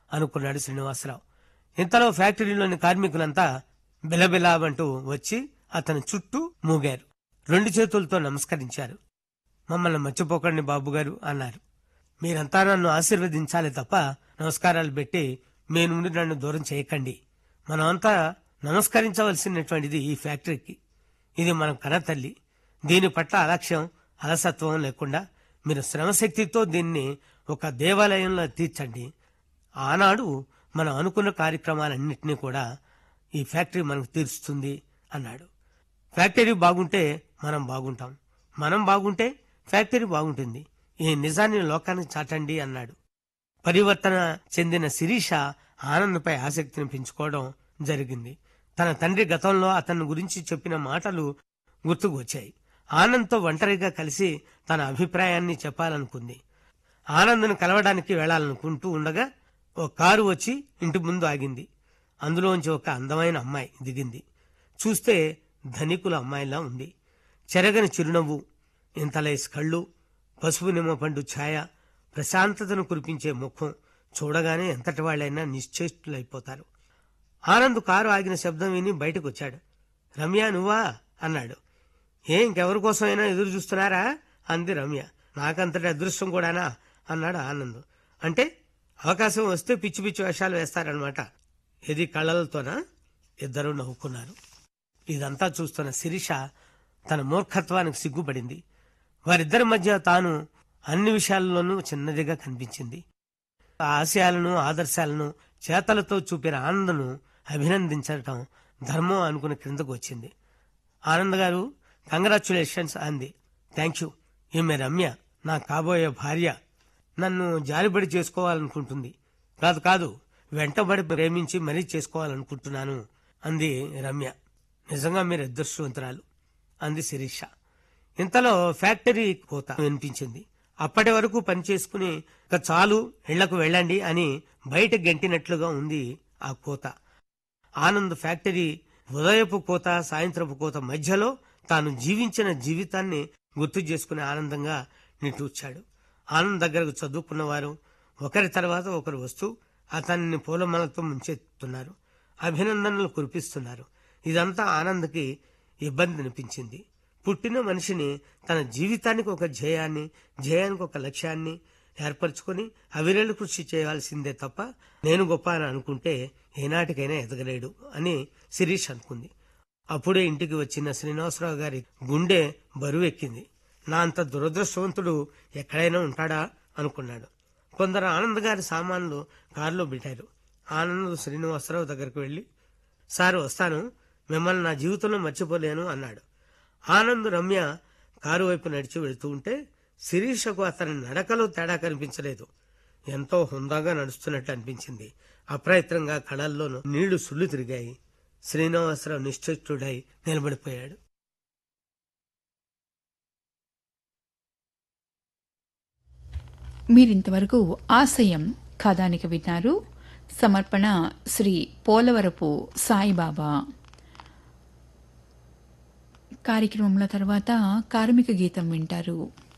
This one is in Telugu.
అనుకున్నాడు శ్రీనివాసరావు ఇంతలో ఫ్యాక్టరీలోని కార్మికులంతా బిలబిలామంటూ వచ్చి అతని చుట్టూ మూగారు రెండు చేతులతో నమస్కరించారు మమ్మల్ని మర్చిపోకండి బాబుగారు అన్నారు మీరంతా నన్ను ఆశీర్వదించాలి తప్ప నమస్కారాలు పెట్టి మీ నుండి నన్ను దూరం చేయకండి మనమంతా నమస్కరించవలసినటువంటిది ఈ ఫ్యాక్టరీకి ఇది మన కనతల్లి దీని పట్ల అలక్ష్యం అలసత్వం లేకుండా మీరు శ్రమశక్తితో దీన్ని ఒక దేవాలయంలో తీర్చండి ఆనాడు మనం అనుకున్న కార్యక్రమాలన్నింటినీ కూడా ఈ ఫ్యాక్టరీ మనకు తీరుస్తుంది అన్నాడు ఫ్యాక్టరీ బాగుంటే మనం బాగుంటాం మనం బాగుంటే ఫ్యాక్టరీ బాగుంటుంది ఈ నిజాన్ని లోకానికి చాటండి అన్నాడు పరివర్తన చెందిన శిరీష ఆనంద్పై ఆసక్తిని పెంచుకోవడం జరిగింది తన తండ్రి గతంలో అతని గురించి చెప్పిన మాటలు గుర్తుకు వచ్చాయి ఆనంద్తో ఒంటరిగా కలిసి తన అభిప్రాయాన్ని చెప్పాలనుకుంది ఆనంద్ను కలవడానికి వెళ్లాలనుకుంటూ ఉండగా ఓ కారు వచ్చి ఇంటి ముందు ఆగింది అందులోంచి ఒక అందమైన అమ్మాయి దిగింది చూస్తే ధనికుల అమ్మాయిలా ఉంది చెరగని చిరునవ్వు ఇంతలేసి కళ్ళు పసుపు నిమ్మ పండు ఛాయ ప్రశాంతతను కురిపించే ముఖం చూడగానే ఎంతటి వాళ్ళైనా నిశ్చేష్టులైపోతారు ఆనంద్ కారు ఆగిన శబ్దం విని బయటకు వచ్చాడు రమ్య నువ్వా అన్నాడు ఏ ఇంకెవరి కోసమైనా ఎదురు చూస్తున్నారా అంది రమ్య నాకంతటి అదృష్టం కూడానా అన్నాడు ఆనంద్ అంటే అవకాశం వస్తే పిచ్చి పిచ్చి వేషాలు వేస్తారనమాట ఇది కళ్ళలతోనా ఇద్దరు నవ్వుకున్నారు ఇదంతా చూస్తున్న శిరీష తన మూర్ఖత్వానికి సిగ్గుపడింది వారిద్దరి మధ్య తాను అన్ని విషయాల్లోనూ చిన్నదిగా కనిపించింది ఆ ఆశయాలను ఆదర్శాలను చేతలతో చూపిన ఆనందను అభినందించటం ధర్మం అనుకుని క్రిందకు వచ్చింది ఆనంద్ గారు కంగ్రాచులేషన్స్ అంది థ్యాంక్ యూ ఈమె రమ్య నా కాబోయే భార్య నన్ను జాలిబడి చేసుకోవాలనుకుంటుంది కాదు కాదు వెంటబడి ప్రేమించి మరీ చేసుకోవాలనుకుంటున్నాను అంది రమ్య నిజంగా మీరు అదృష్టవంతురాలు అంది శిరీష ఇంతలో ఫ్యాక్టరీ కోత వినిపించింది అప్పటి వరకు పని చేసుకుని ఇక చాలు ఇళ్లకు వెళ్ళండి అని బయట గెంటినట్లుగా ఉంది ఆ కోత ఆనంద్ ఫ్యాక్టరీ ఉదయపు కోత సాయంత్రపు కోత మధ్యలో తాను జీవించిన జీవితాన్ని గుర్తు చేసుకుని ఆనందంగా నిట్టూర్చాడు ఆనంద్ దగ్గరకు చదువుకున్నవారు ఒకరి తర్వాత ఒకరు వస్తూ అతన్ని పూలమాలతో ముంచెత్తున్నారు అభినందనలు కురిపిస్తున్నారు ఇదంతా ఆనంద్కి ఇబ్బంది అనిపించింది పుట్టిన మనిషిని తన జీవితానికి ఒక ధ్యేయాన్ని ధ్యేయానికి ఒక లక్ష్యాన్ని ఏర్పరచుకొని అవిరేలు కృషి చేయాల్సిందే తప్ప నేను గొప్ప అని అనుకుంటే ఏనాటికైనా ఎదగలేడు అని శిరీష్ అనుకుంది అప్పుడే ఇంటికి వచ్చిన శ్రీనివాసరావు గారి గుండె బరువెక్కింది నా అంత దురదృష్టవంతుడు ఎక్కడైనా ఉంటాడా అనుకున్నాడు కొందరు ఆనంద్ గారి సామాన్లు కారులో పెట్టారు ఆనంద్ శ్రీనివాసరావు దగ్గరికి వెళ్లి సార్ వస్తాను మిమ్మల్ని నా జీవితంలో మర్చిపోలేను అన్నాడు ఆనంద్ రమ్య కారు వైపు నడిచి వెళుతూ ఉంటే శిరీషకు అతని నడకలో తేడా కనిపించలేదు ఎంతో హుందాగా నడుస్తున్నట్టు అనిపించింది అప్రయత్నంగా కళల్లోనూ నీళ్లు సుళ్ళు తిరిగాయి శ్రీనివాసరావు నిశ్చేష్టుడై నిలబడిపోయాడు మీరింతవరకు ఆశయం కథానిక విన్నారు సమర్పణ శ్రీ పోలవరపు సాయిబాబా కార్యక్రమంలో తర్వాత కార్మిక గీతం వింటారు